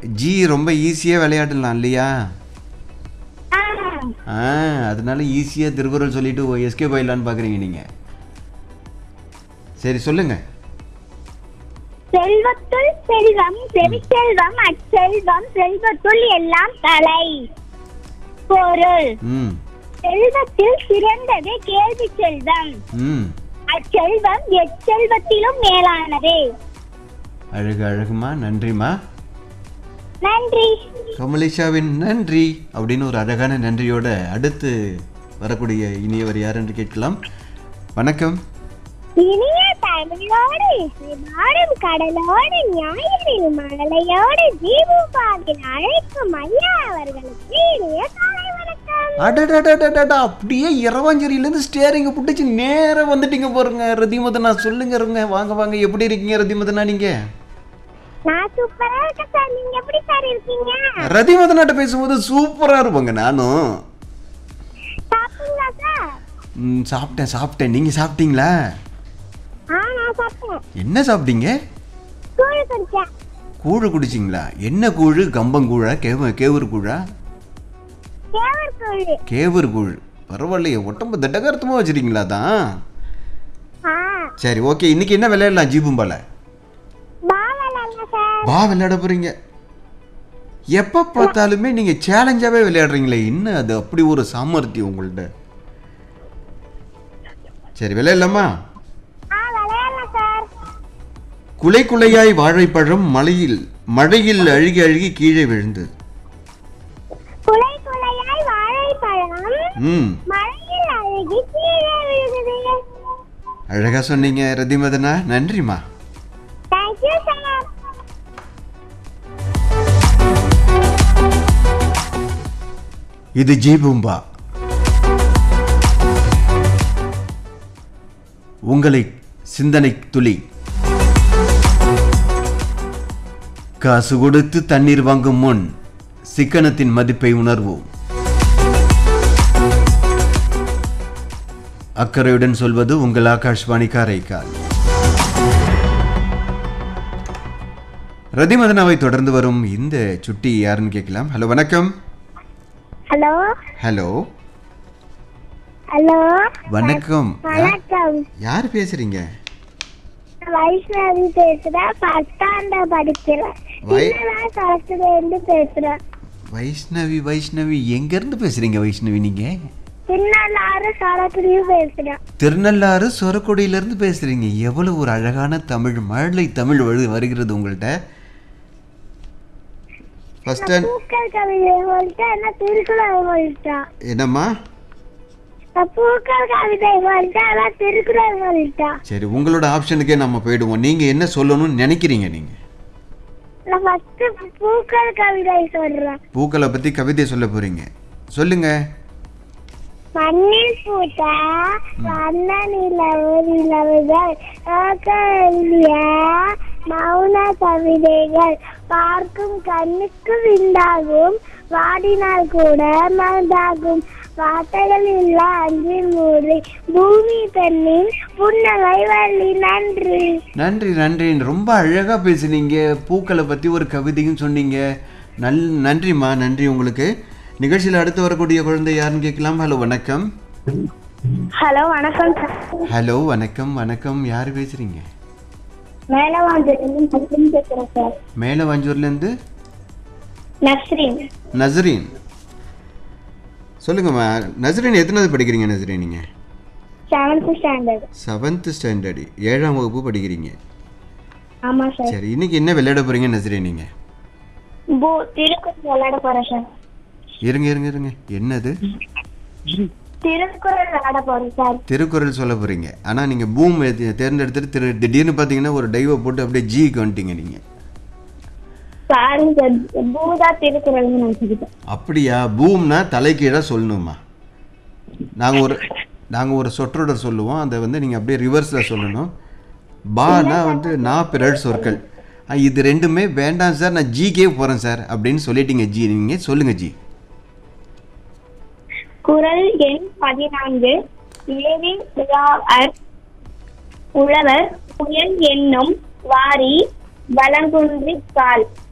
G ரொம்ப ஈஸியாக விளையாடலாம் இல்லையா ஆ, ஆ அதனால ஈஸியாக திருக்குறள் சொல்லிட்டு எஸ்கே போயிடலான்னு பார்க்குறீங்க நீங்கள் சரி சொல்லுங்க செல்வத்துள் செல்வம் செவிச்செல்வம் அச்செல்வம் செல்வத்துள் எல்லாம் தலை பொருள் ம் செல்வத்தில் சிறந்தது கேள்வி செல்வம் ம் அச்செல்வம் எச்செல்வத்திலும் மேலானது அழகு அழகுமா நன்றிம்மா நன்றி கமலேஷாவின் நன்றி அப்படின்னு ஒரு அழகான நன்றியோட அடுத்து வரக்கூடிய இனியவர் யார் என்று கேட்கலாம் வணக்கம் இனிய தமிழோடு நாடும் கடலோடு ஞாயிறில் மழலையோடு ஜீபுபாகில் அழைக்கும் ஐயா அவர்களுக்கு இனிய காலை வணக்கம் அடடடடடடா அப்படியே இரவாஞ்சேரியிலேருந்து ஸ்டேரிங்க பிடிச்சி நேரா வந்துட்டீங்க பாருங்க ரதிமதனா சொல்லுங்க இருங்க வாங்க வாங்க எப்படி இருக்கீங்க ரதிமதனா நீங்க நான் சூப்பரா இருக்கேன் சார் நீங்க எப்படி சார் இருக்கீங்க ரதிமதனாட்ட பேசும்போது சூப்பரா இருப்பாங்க நானும் சாப்பிட்டீங்களா சார் ம், சாப்பிட்டேன் சாப்பிட்டேன் நீங்க சாப்பிட்டீங்களா ஆ நான் சாப்பிட்டேன் என்ன சாப்பிட்டீங்க கூழ் குடிச்சேன் கூழு குடிச்சிங்களா என்ன கூழு கம்பங்கூழா கேவ கேவூர் கூழா தேவர் கூழ் கேவூர் கூழ் பரவாயில்லையே உடம்பு திடகாரத்தமாக வச்சிருக்கீங்களா தான் ஆ சரி ஓகே இன்னைக்கு என்ன விளையாடலாம் ஜீபும்பால பாவலல்ல சார் வா விளையாட போறீங்க எப்போ பார்த்தாலுமே நீங்கள் சேலஞ்சாகவே விளையாடுறீங்களே இன்னும் அது அப்படி ஒரு சாமர்த்தியம் உங்கள்ட்ட சரி விளையாடலாமா ஆ விளையாடலாம் சார் குலை குலையாய் வாழைப்பழம் மலையில் மழையில் அழுகி அழுகி கீழே விழுந்தது குலை குலையாய் வாழைப்பழம் ம் மழையில் அழுகி கீழே விழுகுது அழகா சொன்னீங்க ரதிமதனா நன்றிம்மா தேங்க்யூ சார் இது ஜீபூம்பா உங்களை சிந்தனை துளி காசு கொடுத்து தண்ணீர் வாங்கும் முன் சிக்கனத்தின் மதிப்பை உணர்வோம் அக்கறையுடன் சொல்வது உங்கள் ஆகாஷ்வாணி காரைக்கால் ரதிமதனாவை தொடர்ந்து வரும் இந்த சுட்டி யாருன்னு கேட்கலாம் ஹலோ வணக்கம் ஹலோ ஹலோ ஹலோ வணக்கம் வணக்கம் யார் பேசுறீங்க வைஷ்ணவி பேசுறேன் ஃபர்ஸ்ட் ஸ்டாண்டர்ட் படிக்கிறேன் வை- சின்னதா சரஸ்வதி இருந்து பேசுறேன் வைஷ்ணவி வைஷ்ணவி எங்க இருந்து பேசுறீங்க வைஷ்ணவி நீங்க சின்னலாறு சரஸ்வதியும் பேசுறேன் திருநள்ளாறு சொரக்குடியில இருந்து பேசுறீங்க எவ்வளவு ஒரு அழகான தமிழ் மழலை தமிழ் வரு வருகிறது உங்கள்கிட்ட ஃபர்ஸ்ட் நான் பூக்கள் கவிதை சொல்லிட்டேன் என்ன திருக்குறள் சொல்லிட்டேன் என்னம்மா நான் பூக்கள் கவிதை சொல்லிட்டேன் ஆனா திருக்குறள் சொல்லிட்டேன் சரி உங்களோட ஆப்ஷனுக்கே நம்ம போயிடுவோம் நீங்க என்ன சொல்லணும்னு நினைக்கிறீங்க நீங்க நான் ஃபர்ஸ்ட் பூக்கள் கவிதை சொல்றேன் பூக்களை பத்தி கவிதை சொல்ல போறீங்க சொல்லுங்க மண்ணில் பூத்த வண்ண நிலவு நிலவுகள் எழுதிய மௌன கவிதைகள் பார்க்கும் கண்ணுக்கு விந்தாகும் வாடினால் கூட மனதாகும் வார்த்தைகள் இல்ல அஞ்சின் மூடி பூமி பெண்ணின் புன்னகை வள்ளி நன்றி நன்றி நன்றி ரொம்ப அழகா பேசுனீங்க பூக்களை பத்தி ஒரு கவிதையும் சொன்னீங்க நல் நன்றிம்மா நன்றி உங்களுக்கு நிகழ்ச்சியில் அடுத்து வரக்கூடிய குழந்தை யாருன்னு கேட்கலாம் ஹலோ வணக்கம் ஹலோ வணக்கம் சார் ஹலோ வணக்கம் வணக்கம் யார் பேசுறீங்க மேலவாஞ்சலிருந்து நஸ்ரீன் பேசுறேன் சார் மேலே வஞ்சூர்லேருந்து நஸ்ரீன் நசரீன் சொல்லுங்கம்மா நசரீன் எத்தனாவது படிக்கிறீங்க நசரீன் நீங்கள் செவன்த் ஸ்டாண்டர்ட் செவன்த் ஸ்டாண்டர்டு ஏழாம் வகுப்பு படிக்கிறீங்க ஆமா சார் சரி இன்னைக்கு என்ன விளையாட போறீங்க நசரீன் நீங்கள் பூ திருக்குறள் விளையாட போறேன் சார் இருங்க இருங்க இருங்க என்னது திருக்குறள் விளையாட போறேன் சார் திருக்குறள் சொல்ல போறீங்க ஆனால் நீங்கள் பூம் எது- தேர்ந்தெடுத்துட்டு திரு திடீர்னு பார்த்தீங்கன்னா ஒரு டைவை போட்டு அப்படியே ஜிக்கு வந்துட்டீங்க நீங்கள் பாருங்க சார் பூதா திருக்குறள்னு நினைச்சுக்கிட்டேன் அப்படியா பூம்னா தலைக்கீழாக சொல்லணுமா நாங்கள் ஒரு நாங்கள் ஒரு சொற்றொடர் சொல்லுவோம் அதை வந்து நீங்கள் அப்படியே ரிவர்ஸில் சொல்லணும் பானா வந்து நான் பிறழ் சொற்கள் ஆ, இது ரெண்டுமே வேண்டாம் சார் நான் ஜிக்கே போகிறேன் சார் அப்படின்னு சொல்லிட்டீங்க ஜி நீங்கள் சொல்லுங்கள் ஜி குறள் எண் பதினான்கு ஏவி உழவர் உழவர் புயல் என்னும் வாரி வலங்குன்றி கால்